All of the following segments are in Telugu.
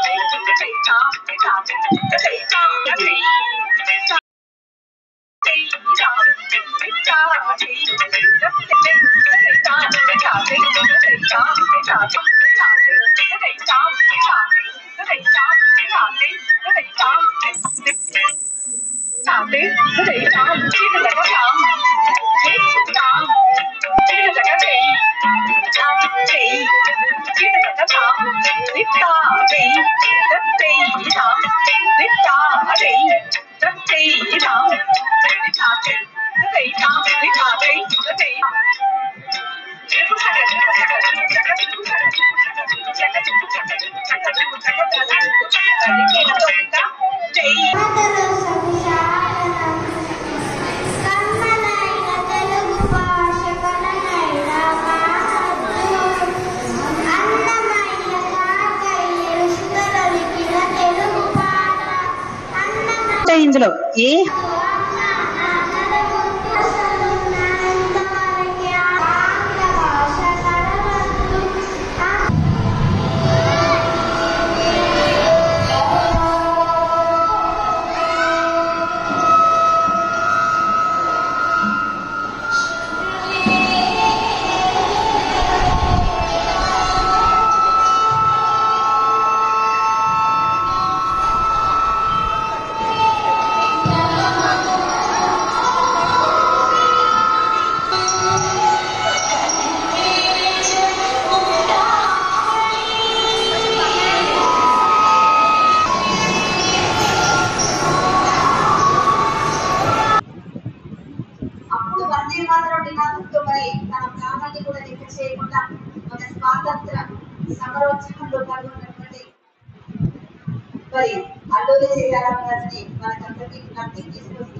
మాతరు సంసారణం కన్ననైన తెలుగు భాష కననైన మాతృ అన్నమయ్య కాకయ్య సుతరలికిన తెలుగు పాట అన్నమయ్య అంటే ఇందులో ఏ అప్పుడు వందే మాత్రం నినాదంతో మరి తన ప్రాణాన్ని కూడా లెక్క చేయకుండా మన స్వాతంత్ర సమరోత్సవంలో పాల్గొన్నటువంటి మరి అల్లూరి సీతారామ గారిని మనకందరికీ జ్ఞప్తికి తీసుకొస్తుంది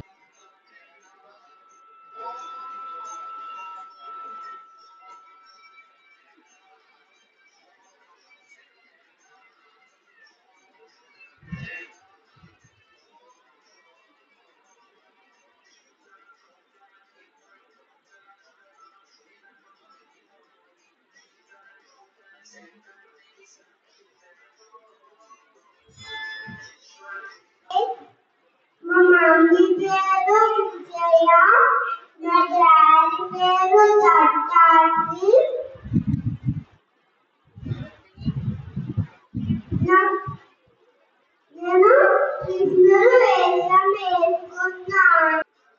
మా మమ్మీ పేరు విజయ నా డాడీ పేరు దత్తాజీ నా- నేను కృష్ణుడు వేషం వేసుకున్నాను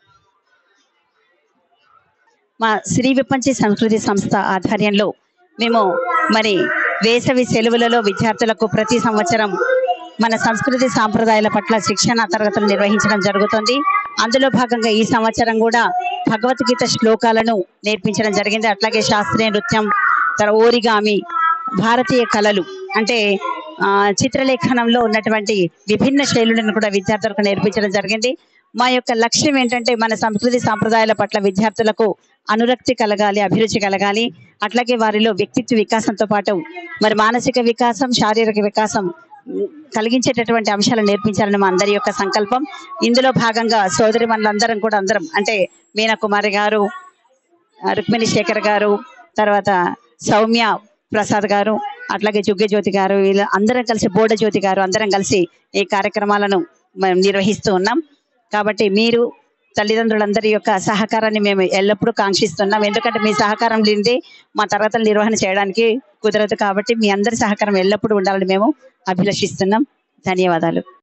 మా శ్రీ విపంచి సంస్కృతి సంస్థ ఆధ్వర్యంలో మేము మరి వేసవి సెలవులలో విద్యార్థులకు ప్రతి సంవత్సరం మన సంస్కృతి సాంప్రదాయాల పట్ల శిక్షణ తరగతులు నిర్వహించడం జరుగుతుంది అందులో భాగంగా ఈ సంవత్సరం కూడా భగవద్గీత శ్లోకాలను నేర్పించడం జరిగింది అట్లాగే శాస్త్రీయ నృత్యం తర్వాత ఓరిగామి భారతీయ కళలు అంటే ఆ, చిత్రలేఖనంలో ఉన్నటువంటి విభిన్న శైలులను కూడా విద్యార్థులకు నేర్పించడం జరిగింది మా యొక్క లక్ష్యం ఏంటంటే మన సంస్కృతి సాంప్రదాయాల పట్ల విద్యార్థులకు అనురక్తి కలగాలి అభిరుచి కలగాలి అట్లాగే వారిలో వ్యక్తిత్వ వికాసంతో పాటు మరి మానసిక వికాసం శారీరక వికాసం ఉమ్, కలిగించేటటువంటి అంశాలు నేర్పించాలని మా అందరి యొక్క సంకల్పం ఇందులో భాగంగా సోదరి అందరం కూడా అందరం అంటే మీనా కుమారి గారు ఆ, రుక్మిణి శేఖర్ గారు తర్వాత సౌమ్య ప్రసాద్ గారు అట్లాగే జుగ్గె జ్యోతి గారు వీళ్ళ అందరం కలిసి బోడ జ్యోతి గారు అందరం కలిసి ఈ కార్యక్రమాలను మేము నిర్వహిస్తూ ఉన్నాం కాబట్టి మీరు తల్లిదండ్రులందరి యొక్క సహకారాన్ని మేము ఎల్లప్పుడూ కాంక్షిస్తున్నాం ఎందుకంటే మీ సహకారం లేనిదే మా తరగతుల నిర్వహణ చేయడానికి కుదరదు కాబట్టి మీ అందరి సహకారం ఎల్లప్పుడూ ఉండాలని మేము అభిలషిస్తున్నాం ధన్యవాదాలు